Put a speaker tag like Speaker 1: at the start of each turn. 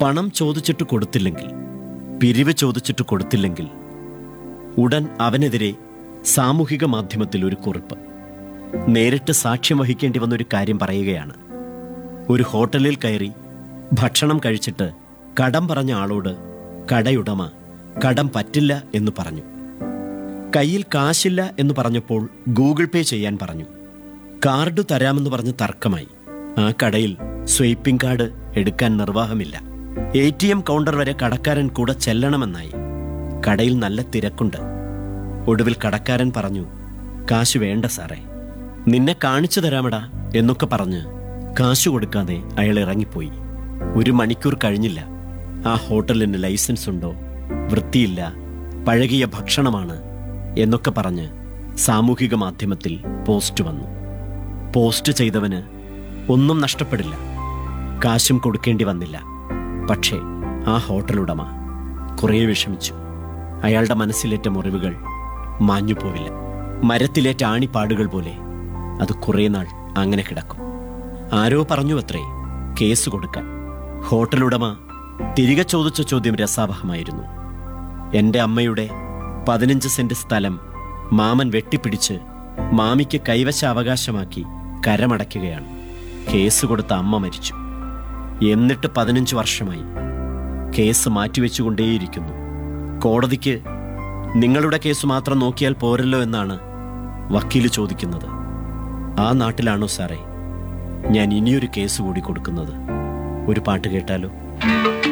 Speaker 1: പണം ചോദിച്ചിട്ട് കൊടുത്തില്ലെങ്കിൽ പിരിവ് ചോദിച്ചിട്ട് കൊടുത്തില്ലെങ്കിൽ ഉടൻ അവനെതിരെ സാമൂഹിക മാധ്യമത്തിൽ ഒരു കുറിപ്പ് നേരിട്ട് സാക്ഷ്യം വഹിക്കേണ്ടി വന്ന ഒരു കാര്യം പറയുകയാണ് ഒരു ഹോട്ടലിൽ കയറി ഭക്ഷണം കഴിച്ചിട്ട് കടം പറഞ്ഞ ആളോട് കടയുടമ കടം പറ്റില്ല എന്ന് പറഞ്ഞു കയ്യിൽ കാശില്ല എന്ന് പറഞ്ഞപ്പോൾ ഗൂഗിൾ പേ ചെയ്യാൻ പറഞ്ഞു കാർഡ് തരാമെന്ന് പറഞ്ഞ് തർക്കമായി ആ കടയിൽ സ്വൈപ്പിംഗ് കാർഡ് എടുക്കാൻ നിർവാഹമില്ല എ ടി എം കൗണ്ടർ വരെ കടക്കാരൻ കൂടെ ചെല്ലണമെന്നായി കടയിൽ നല്ല തിരക്കുണ്ട് ഒടുവിൽ കടക്കാരൻ പറഞ്ഞു കാശ് വേണ്ട സാറേ നിന്നെ കാണിച്ചു തരാമടാ എന്നൊക്കെ പറഞ്ഞ് കാശ് കൊടുക്കാതെ അയാൾ ഇറങ്ങിപ്പോയി ഒരു മണിക്കൂർ കഴിഞ്ഞില്ല ആ ഹോട്ടലിന് ലൈസൻസ് ഉണ്ടോ വൃത്തിയില്ല പഴകിയ ഭക്ഷണമാണ് എന്നൊക്കെ പറഞ്ഞ് സാമൂഹിക മാധ്യമത്തിൽ പോസ്റ്റ് വന്നു പോസ്റ്റ് ചെയ്തവന് ഒന്നും നഷ്ടപ്പെടില്ല കാശും കൊടുക്കേണ്ടി വന്നില്ല പക്ഷേ ആ ഹോട്ടൽ ഉടമ കുറേ വിഷമിച്ചു അയാളുടെ മനസ്സിലേറ്റ മുറിവുകൾ മാഞ്ഞു പോവില്ല മരത്തിലേറ്റ ആണിപ്പാടുകൾ പോലെ അത് കുറേ നാൾ അങ്ങനെ കിടക്കും ആരോ പറഞ്ഞു അത്രേ കേസ് കൊടുക്കാൻ ഹോട്ടൽ ഉടമ തിരികെ ചോദിച്ച ചോദ്യം രസാവഹമായിരുന്നു എൻ്റെ അമ്മയുടെ പതിനഞ്ച് സെന്റ് സ്ഥലം മാമൻ വെട്ടിപ്പിടിച്ച് മാമിക്ക് കൈവശ അവകാശമാക്കി കരമടയ്ക്കുകയാണ് കേസ് കൊടുത്ത അമ്മ മരിച്ചു എന്നിട്ട് പതിനഞ്ച് വർഷമായി കേസ് മാറ്റിവെച്ചുകൊണ്ടേയിരിക്കുന്നു കോടതിക്ക് നിങ്ങളുടെ കേസ് മാത്രം നോക്കിയാൽ പോരല്ലോ എന്നാണ് വക്കീല് ചോദിക്കുന്നത് ആ നാട്ടിലാണോ സാറേ ഞാൻ ഇനിയൊരു കേസ് കൂടി കൊടുക്കുന്നത് ഒരു പാട്ട് കേട്ടാലോ